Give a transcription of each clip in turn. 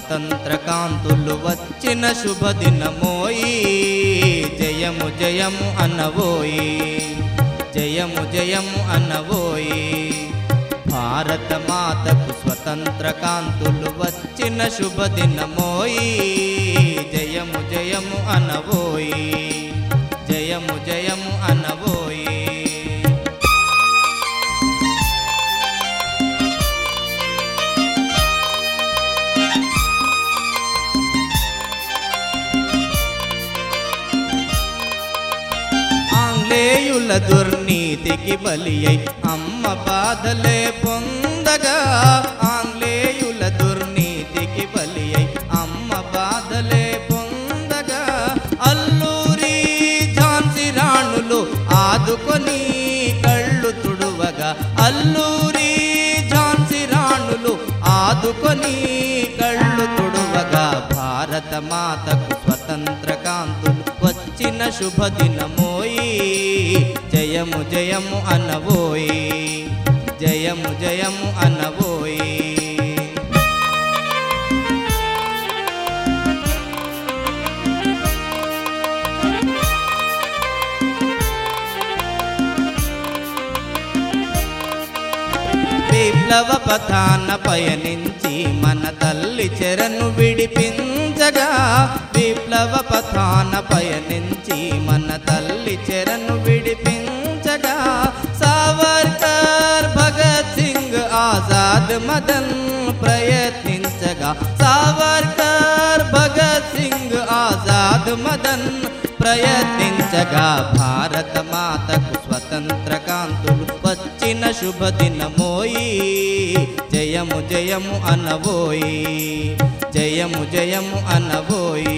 స్వతంత్ర కాంతులు వచ్చిన శుభదినమోయి జయము జయము అన్నవోయి జయము జయము అన్నవోయి భారత మాతకు స్వతంత్ర కాంతులు వచ్చిన శుభదినమోయి జయము జయము అనవోయి జయము జయము అనవోయి ఆంగ్లేయుల దుర్నీతికి బలి అయి అమ్మ బాధలే పొందగా ఆంగ్లేయుల దుర్నీతికి బలి అయి అమ్మ బాధలే పొందగా అల్లూరి ఝాన్సీ రాణులు ఆదుకొని కళ్ళు తుడువగా అల్లూరి ఝాన్సీ రాణులు ఆదుకొని కళ్ళు తుడువగా భారత మాతకు స్వతంత్ర కాంతులు వచ్చిన శుభదినమోయి జయము జయము అనవోయి జయము జయము అనవోయి విప్లవ పథాన పయనించి మన తల్లి చెరను విడిపించగా విప్లవ పథాన పయనించి మన తల్లి చెరను విడిపించగా సావర్కర్ భగత్ సింగ్ ఆజాద్ మదన్ ప్రయత్నించగా సావర్కర్ భగత్ సింగ్ ఆజాద్ మదన్ ప్రయత్నించగా భారత మాతకు స్వతంత్ర కాంతులు వచ్చిన శుభదినమోయి జయము జయము అనవోయి జయము జయము అనవోయి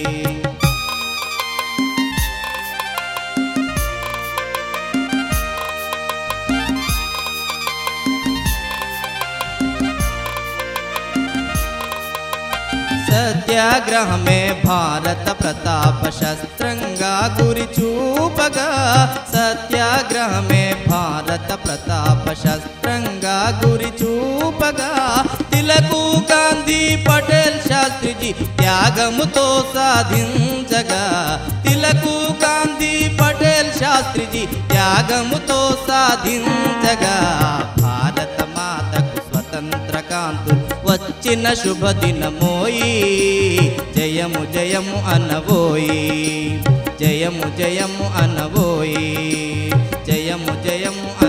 సత్యాగ్రహమే భారత ప్రతాప శస్త్రంగా గురి చూపగా సత్యాగ్రహమే భారత ప్రతాప శస్త్రంగా గురి చూపగా తిలకు గాంధీ పటేల్ శాస్త్రిజీ త్యాగముతో సాధించగా తిలకు గాంధీ పటేల్ శాస్త్రిజీ త్యాగముతో సాధించగా భారత మాతకు స్వతంత్ర కాంతులు వచ్చిన శుభదినమోయి జయము జయము అనవోయి జయము జయము అనవోయి జయము జయము